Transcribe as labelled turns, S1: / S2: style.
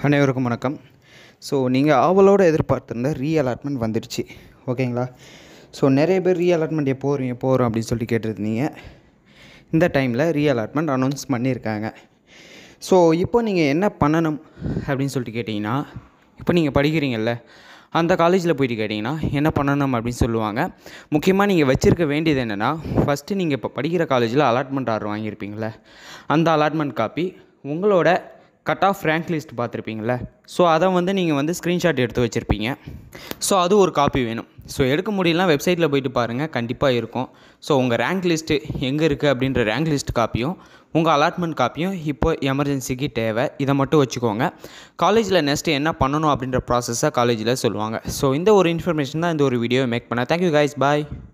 S1: அனைவருக்கும் வணக்கம் ஸோ நீங்கள் ஆவலோடு எதிர்பார்த்துருந்த ரீ அலாட்மெண்ட் வந்துடுச்சு ஓகேங்களா ஸோ நிறைய பேர் ரீ அலாட்மெண்ட் எப்போ வரும் எப்போ வரும் அப்படின்னு சொல்லிட்டு கேட்டிருந்தீங்க இந்த டைமில் ரீ அலாட்மெண்ட் அனௌன்ஸ் பண்ணியிருக்காங்க ஸோ இப்போ நீங்கள் என்ன பண்ணணும் அப்படின்னு சொல்லிட்டு கேட்டிங்கன்னா இப்போ நீங்கள் படிக்கிறீங்கல்ல அந்த காலேஜில் போயிட்டு கேட்டிங்கன்னா என்ன பண்ணணும் அப்படின்னு சொல்லுவாங்க முக்கியமாக நீங்கள் வச்சுருக்க வேண்டியது என்னென்னா ஃபஸ்ட்டு நீங்கள் இப்போ படிக்கிற காலேஜில் அலாட்மெண்ட் ஆர்டர் வாங்கியிருப்பீங்களே அந்த அலாட்மெண்ட் காப்பி உங்களோட கட் ஆஃப் ரேங்க் லிஸ்ட் பார்த்துருப்பீங்களே ஸோ அதை வந்து நீங்கள் வந்து ஸ்க்ரீன்ஷாட் எடுத்து வச்சுருப்பீங்க ஸோ அது ஒரு காப்பி வேணும் ஸோ எடுக்க முடியலனா வெப்சைட்டில் போயிட்டு பாருங்கள் கண்டிப்பாக இருக்கும் ஸோ உங்கள் ரேங்க் லிஸ்ட்டு எங்கே இருக்குது அப்படின்ற ரேங்க் லிஸ்ட் காப்பியும் உங்கள் அலாட்மெண்ட் காப்பியும் இப்போ எமர்ஜென்சிக்கு தேவை இதை மட்டும் வச்சுக்கோங்க காலேஜில் நெக்ஸ்ட்டு என்ன பண்ணணும் அப்படின்ற ப்ராசஸை காலேஜில் சொல்லுவாங்க ஸோ இந்த ஒரு இன்ஃபர்மேஷன் தான் இந்த ஒரு வீடியோ மேக் பண்ணேன் தேங்க்யூ கைஸ் பாய்